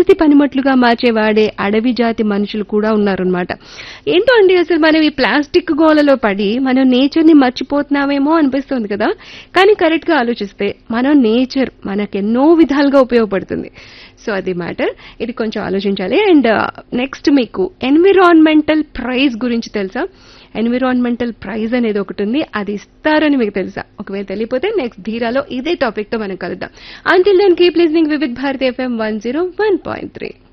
ప్రకృతి పనిముట్లుగా మార్చేవాడే అడవి జాతి మనుషులు కూడా ఉన్నారనమాట ఏంటో అండి అసలు మనం ఈ ప్లాస్టిక్ గోలలో పడి మనం నేచర్ ని మర్చిపోతున్నామేమో అనిపిస్తుంది కదా కానీ కరెక్ట్ గా ఆలోచిస్తే మనం నేచర్ మనకెన్నో విధాలుగా ఉపయోగపడుతుంది సో అది మ్యాటర్ ఇది కొంచెం ఆలోచించాలి అండ్ నెక్స్ట్ మీకు ఎన్విరాన్మెంటల్ ప్రైజ్ గురించి తెలుసా ఎన్విరాన్మెంటల్ ప్రైజ్ అనేది ఒకటి ఉంది అది ఇస్తారని మీకు తెలుసా ఒకవేళ తెలియపోతే నెక్స్ట్ ధీరాలో ఇదే టాపిక్ తో మనం కలుద్దాం until then keep listening Vividh Bharati FM one zero one point three